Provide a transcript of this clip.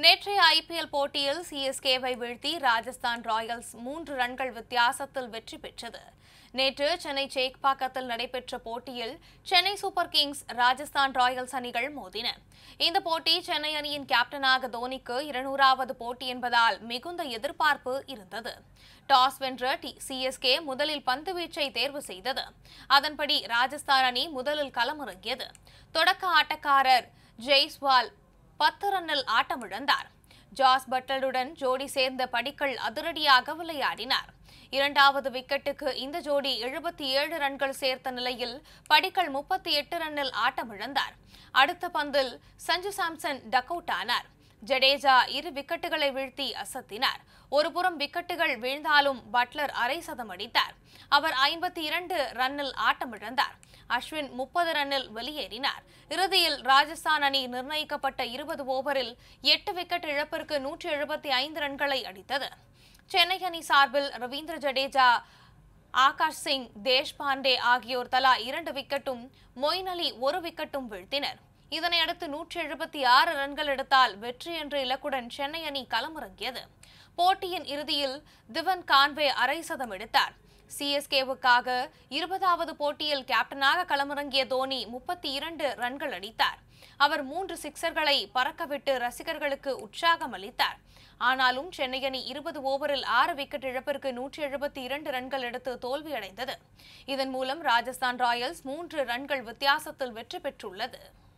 நேற்றைய ஐபிஎல் போட்டியில் சிஎஸ்கேவை வீழ்த்தி ராஜஸ்தான் ராயல்ஸ் மூன்று ரன்கள் வித்தியாசத்தில் வெற்றி பெற்றது நேற்று சென்னை சேக்பாக்கத்தில் நடைபெற்ற போட்டியில் Chennai super kings Rajasthan royals அணிகள் மோதின இந்த போட்டி சென்னை அணியின் கேப்டனாக தோனிக்கு இருநூறாவது போட்டி என்பதால் மிகுந்த எதிர்பார்ப்பு இருந்தது டாஸ் வென்ற டி சிஎஸ்கே முதலில் பந்து வீச்சை தேர்வு செய்தது அதன்படி ராஜஸ்தான் அணி முதலில் களமிறங்கியது தொடக்க ஆட்டக்காரர் ஜெய்ஸ்வால் பத்து ரன்னில் ஆட்டமிழந்தார் ஜாஸ் பட்டலுடன் ஜோடி சேர்ந்த படிக்கல் அதிரடியாக விளையாடினார் இரண்டாவது விக்கெட்டுக்கு இந்த ஜோடி எழுபத்தி ஏழு ரன்கள் சேர்த்த நிலையில் படிக்கல் முப்பத்தி எட்டு ரன்னில் ஆட்டமிழந்தார் அடுத்த பந்தில் சஞ்சு சாம்சன் டக் அவுட் ஆனார் ஜடேஜா இரு விக்கெட்டுகளை வீழ்த்தி அசத்தினார் ஒருபுறம் விக்கெட்டுகள் வீழ்ந்தாலும் பட்லர் அரை சதம் அடித்தார் அவர் ஐம்பத்தி இரண்டு ரன்னில் ஆட்டமிழந்தார் அஸ்வின் முப்பது ரன்னில் வெளியேறினார் இறுதியில் ராஜஸ்தான் அணி நிர்ணயிக்கப்பட்ட இருபது ஓவரில் எட்டு விக்கெட் இழப்பிற்கு நூற்றி எழுபத்தி ஐந்து ரன்களை அடித்தது சென்னை அணி சார்பில் ரவீந்திர ஜடேஜா ஆகாஷ் சிங் தேஷ்பாண்டே ஆகியோர் தலா இரண்டு விக்கெட்டும் மொயின் அலி ஒரு விக்கெட்டும் வீழ்த்தினர் இதனையடுத்து நூற்றி எழுபத்தி ஆறு ரன்கள் எடுத்தால் வெற்றி என்ற இலக்குடன் சென்னை அணி களமிறங்கியது போட்டியின் இறுதியில் திவன் கான்வே அரை சதம் எடுத்தார் சிஎஸ்கேவுக்காக இருபதாவது போட்டியில் கேப்டனாக களமிறங்கிய தோனி முப்பத்தி இரண்டு ரன்கள் அடித்தார் அவர் மூன்று சிக்சர்களை பறக்கவிட்டு ரசிகர்களுக்கு உற்சாகம் அளித்தார் ஆனாலும் சென்னை அணி இருபது ஓவரில் ஆறு விக்கெட் இழப்பிற்கு நூற்றி எழுபத்தி இரண்டு ரன்கள் எடுத்து தோல்வியடைந்தது இதன் மூலம் ராஜஸ்தான் ராயல்ஸ் மூன்று ரன்கள் வித்தியாசத்தில் வெற்றி பெற்றுள்ளது